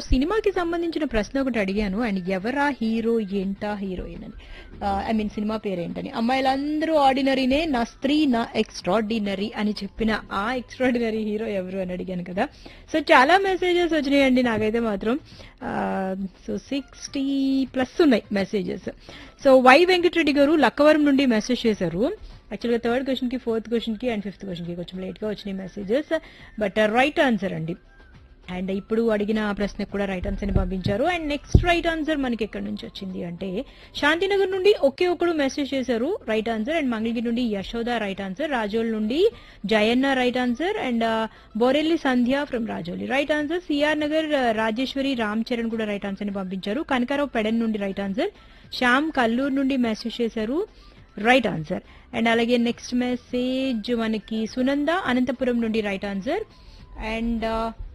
సినిమాకి సంబంధించిన ప్రశ్న ఒకటి అడిగాను అండ్ ఎవరా హీరో ఏంటా హీరోయిన్ అని ఐ మీన్ సినిమా పేరేంటని అమ్మాయిలందరూ ఆర్డినరీనే నా స్త్రీ నా ఎక్స్ట్రాడినరీ అని చెప్పిన ఆ ఎక్స్ట్రాడినరీ హీరో ఎవరు అని అడిగాను కదా సో చాలా మెసేజెస్ వచ్చినాయండి నాకైతే మాత్రం సో సిక్స్టీ ప్లస్ ఉన్నాయి messages so Y Venkata Reddy garu Lakkavaram నుండి మెసేజ్ చేశారు యాక్చువల్గా థర్డ్ క్వశ్చన్కి ఫోర్త్ క్వశ్చన్కి అండ్ ఫిఫ్త్ క్వశ్చన్కి కొంచెం లేట్గా వచ్చినాయి మెసేజెస్ బట్ రైట్ ఆన్సర్ అండి అండ్ ఇప్పుడు అడిగిన ప్రశ్నకు కూడా రైట్ ఆన్సర్ ని పంపించారు అండ్ నెక్స్ట్ రైట్ ఆన్సర్ మనకి ఎక్కడి నుంచి వచ్చింది అంటే శాంతినగర్ నుండి ఒకే ఒకడు మెసేజ్ చేశారు రైట్ ఆన్సర్ అండ్ మంగళగిరి నుండి యశోద రైట్ ఆన్సర్ రాజోల్ నుండి Jayanna right answer and Borelli Sandhya from Rajoli right answer CR Nagar Rajeswari Ram Charan కూడా రైట్ ఆన్సర్ ని పంపించారు కనకారావు పెడన్ నుండి రైట్ ఆన్సర్ శ్యామ్ కల్లూరు నుండి మెసేజ్ చేశారు రైట్ ఆన్సర్ అండ్ అలాగే నెక్స్ట్ మెసేజ్ మనకి సునంద అనంతపురం నుండి రైట్ ఆన్సర్ అండ్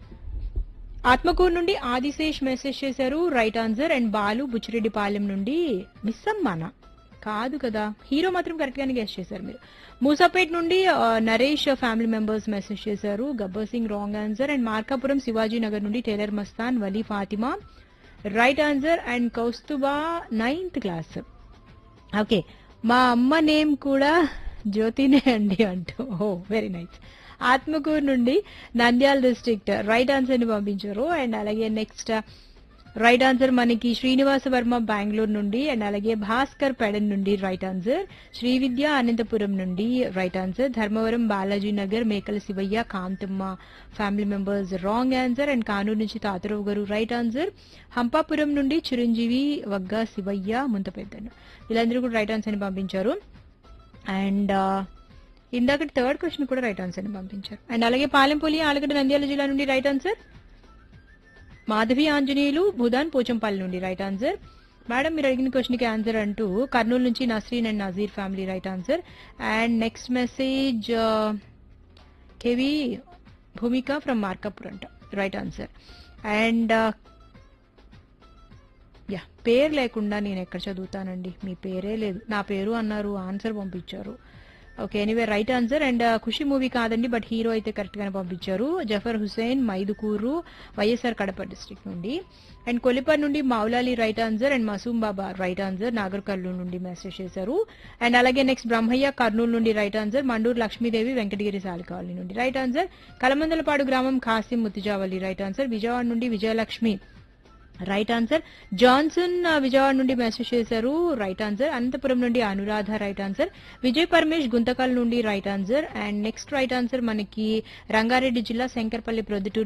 ఆత్మకూరు నుండి ఆదిశేష్ మెసేజ్ చేశారు right answer and Balu Buchireddypalem నుండి మిస్ అమ్మానా కాదు కదా హీరో మాత్రం కరెక్ట్ గానే గెస్ట్ చేశారు మీరు మూసాపేట్ నుండి ఆ, నరేష్ ఫ్యామిలీ మెంబర్స్ మెసేజ్ చేశారు Gabbar Singh wrong answer and Markapuram Shivaji Nagar నుండి tailor Mastan Vali Fatima right answer and Kaustubha ninth class okay మా అమ్మ నేమ్ కూడా జ్యోతినే అండి అంటూ ఓ వెరీ నైస్ ఆత్మకూరు నుండి నంద్యాల డిస్ట్రిక్ట్ రైట్ ఆన్సర్ ని పంపించారు అండ్ అలాగే నెక్స్ట్ రైట్ ఆన్సర్ మనకి శ్రీనివాస వర్మ బెంగళూరు నుండి అండ్ అలాగే భాస్కర్ పెడన్ నుండి రైట్ ఆన్సర్ శ్రీ విద్య అనంతపురం నుండి right answer Dharmavaram Balaji Nagar Mekala Shivayya Kanthamma family members wrong answer and Kanuru నుంచి తాతరావు గారు రైట్ ఆన్సర్ హంపాపురం నుండి చిరంజీవి వగ్గా శివయ్య ముంతపెద్దను వీళ్ళందరూ కూడా రైట్ ఆన్సర్ ని పంపించారు అండ్ ఇందాక థర్డ్ క్వశ్చన్ కూడా రైట్ ఆన్సర్ ని పంపించారు అండ్ అలాగే పాలెంపల్లి ఆలగడ్డ నంద్యాల జిల్లా నుండి రైట్ ఆన్సర్ మాధవి ఆంజనేయులు భూదాన్ పోచంపల్లి నుండి రైట్ ఆన్సర్ మేడం మీరు అడిగిన క్వశ్చన్ కి ఆన్సర్ అంటూ కర్నూలు నుంచి Nasreen and Nazeer family right answer and next message KV Bhumika from Markapur అంట రైట్ ఆన్సర్ అండ్ యా పేరు లేకుండా నేను ఎక్కడ చదువుతానండి మీ పేరే లేదు నా పేరు అన్నారు ఆన్సర్ పంపించారు okay anyway right answer and Kushi movie కాదండి బట్ హీరో అయితే కరెక్ట్ గానే పంపించారు జఫర్ హుసేన్ మైదుకూరు వైఎస్ఆర్ కడప డిస్ట్రిక్ట్ నుండి అండ్ కొలిపర్ నుండి Moulali right answer and Masoom Baba right answer Nagar Kurnool నుండి మెసేజ్ చేశారు అండ్ అలాగే నెక్స్ట్ బ్రహ్మయ్య కర్నూలు నుండి రైట్ ఆన్సర్ మండూరు లక్ష్మీదేవి వెంకటగిరి సాలికాలనీ నుండి రైట్ ఆన్సర్ కలమందలపాడు గ్రామం ఖాసిం ముత్తిజావల్లి రైట్ ఆన్సర్ విజయవాడ నుండి విజయలక్ష్మి రైట్ ఆన్సర్ జాన్సన్ ఆ, విజయవాడ నుండి మెసేజ్ చేశారు రైట్ ఆన్సర్ అనంతపురం నుండి అనురాధ రైట్ ఆన్సర్ విజయ్ పరమేష్ గుంతకల్ నుండి right answer and next right answer మనకి రంగారెడ్డి జిల్లా శంకర్పల్లి ప్రొద్దుటూరు